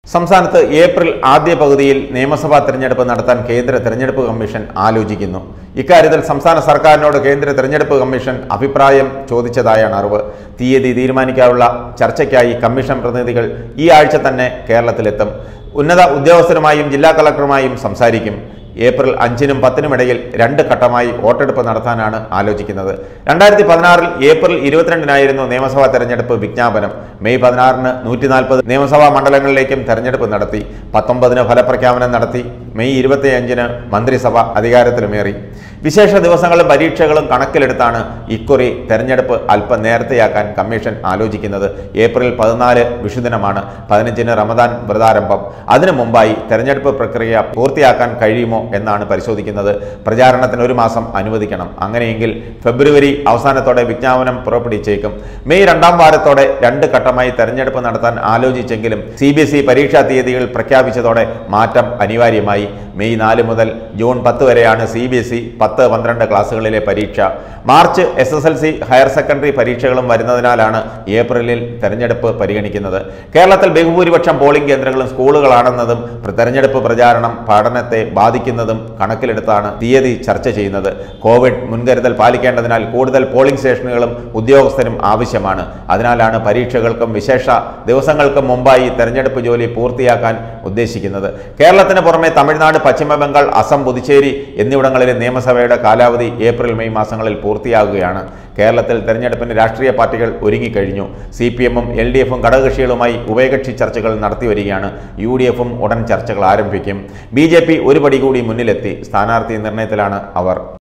സംസ്ഥാനത്ത് ഏപ്രിൽ ആദ്യ പകുതിയിൽ നിയമസഭാ തെരഞ്ഞെടുപ്പ് നടത്താൻ കേന്ദ്ര തെരഞ്ഞെടുപ്പ് കമ്മീഷൻ ആലോചിക്കുന്നു ഇക്കാര്യത്തിൽ സംസ്ഥാന സർക്കാരിനോട് കേന്ദ്ര തെരഞ്ഞെടുപ്പ് കമ്മീഷൻ അഭിപ്രായം ചോദിച്ചതായാണ് അറിവ് തീയതി തീരുമാനിക്കാനുള്ള ചർച്ചയ്ക്കായി കമ്മീഷൻ പ്രതിനിധികൾ ഈ ആഴ്ച തന്നെ കേരളത്തിലെത്തും ഉന്നത ഉദ്യോഗസ്ഥരുമായും ജില്ലാ കളക്ടറുമായും സംസാരിക്കും ഏപ്രിൽ അഞ്ചിനും പത്തിനും ഇടയിൽ രണ്ട് ഘട്ടമായി വോട്ടെടുപ്പ് നടത്താനാണ് ആലോചിക്കുന്നത് രണ്ടായിരത്തി പതിനാറിൽ ഏപ്രിൽ ഇരുപത്തിരണ്ടിനായിരുന്നു നിയമസഭാ തെരഞ്ഞെടുപ്പ് വിജ്ഞാപനം മെയ് പതിനാറിന് നൂറ്റി നാൽപ്പത് നിയമസഭാ മണ്ഡലങ്ങളിലേക്കും തെരഞ്ഞെടുപ്പ് നടത്തി പത്തൊമ്പതിന് ഫലപ്രഖ്യാപനം നടത്തി മെയ് ഇരുപത്തിയഞ്ചിന് മന്ത്രിസഭ അധികാരത്തിലുമേറി വിശേഷ ദിവസങ്ങളും പരീക്ഷകളും കണക്കിലെടുത്താണ് ഇക്കുറി തെരഞ്ഞെടുപ്പ് അല്പം നേരത്തെയാക്കാൻ കമ്മീഷൻ ആലോചിക്കുന്നത് ഏപ്രിൽ പതിനാല് വിഷുദിനമാണ് പതിനഞ്ചിന് റമദാൻ വ്രതാരംഭം അതിനു മുമ്പായി തെരഞ്ഞെടുപ്പ് പ്രക്രിയ പൂർത്തിയാക്കാൻ കഴിയുമോ എന്നാണ് പരിശോധിക്കുന്നത് പ്രചാരണത്തിന് ഒരു മാസം അനുവദിക്കണം അങ്ങനെയെങ്കിൽ ഫെബ്രുവരി അവസാനത്തോടെ വിജ്ഞാപനം പുറപ്പെടുവിച്ചേക്കും മെയ് രണ്ടാം വാരത്തോടെ രണ്ട് ഘട്ടമായി തെരഞ്ഞെടുപ്പ് നടത്താൻ ആലോചിച്ചെങ്കിലും സി ബി എസ് ഇ പരീക്ഷാ തീയതികൾ പ്രഖ്യാപിച്ചതോടെ മാറ്റം അനിവാര്യമായി മെയ് നാല് മുതൽ ജൂൺ പത്ത് വരെയാണ് സി ബി എസ് ഇ പത്ത് പന്ത്രണ്ട് ക്ലാസ്സുകളിലെ പരീക്ഷ March S S L C higher secondary പരീക്ഷകളും വരുന്നതിനാലാണ് ഏപ്രിലിൽ തെരഞ്ഞെടുപ്പ് പരിഗണിക്കുന്നത് കേരളത്തിൽ ബഹുഭൂരിപക്ഷം പോളിംഗ് കേന്ദ്രങ്ങളും സ്കൂളുകളാണെന്നതും തെരഞ്ഞെടുപ്പ് പ്രചാരണം പഠനത്തെ ബാധിക്കുന്നതും കണക്കിലെടുത്താണ് തീയതി ചർച്ച ചെയ്യുന്നത് കോവിഡ് മുൻകരുതൽ പാലിക്കേണ്ടതിനാൽ കൂടുതൽ പോളിംഗ് സ്റ്റേഷനുകളും ഉദ്യോഗസ്ഥരും ആവശ്യമാണ് അതിനാലാണ് പരീക്ഷകൾക്കും വിശേഷ ദിവസങ്ങൾക്കും മുമ്പായി തെരഞ്ഞെടുപ്പ് ജോലി പൂർത്തിയാക്കാൻ ഉദ്ദേശിക്കുന്നത് കേരളത്തിന് പുറമെ തമിഴ്നാട് പശ്ചിമ ബംഗാൾ അസം പുതുച്ചേരി എന്നിവിടങ്ങളിലെ നിയമസഭയുടെ കാലാവധി ഏപ്രിൽ മെയ് മാസങ്ങളിൽ പൂർത്തിയാകുകയാണ് കേരളത്തിൽ തെരഞ്ഞെടുപ്പിന് രാഷ്ട്രീയ പാർട്ടികൾ ഒരുങ്ങിക്കഴിഞ്ഞു സി പി എമ്മും എൽ ഡി എഫും ഘടകകക്ഷികളുമായി ഉഭയകക്ഷി ചർച്ചകൾ നടത്തി വരികയാണ് യു ഡി എഫും ഉടൻ ചർച്ചകൾ ആരംഭിക്കും ബി ജെ പി ഒരു പടി കൂടി മുന്നിലെത്തി സ്ഥാനാർത്ഥി നിർണയത്തിലാണ് അവർ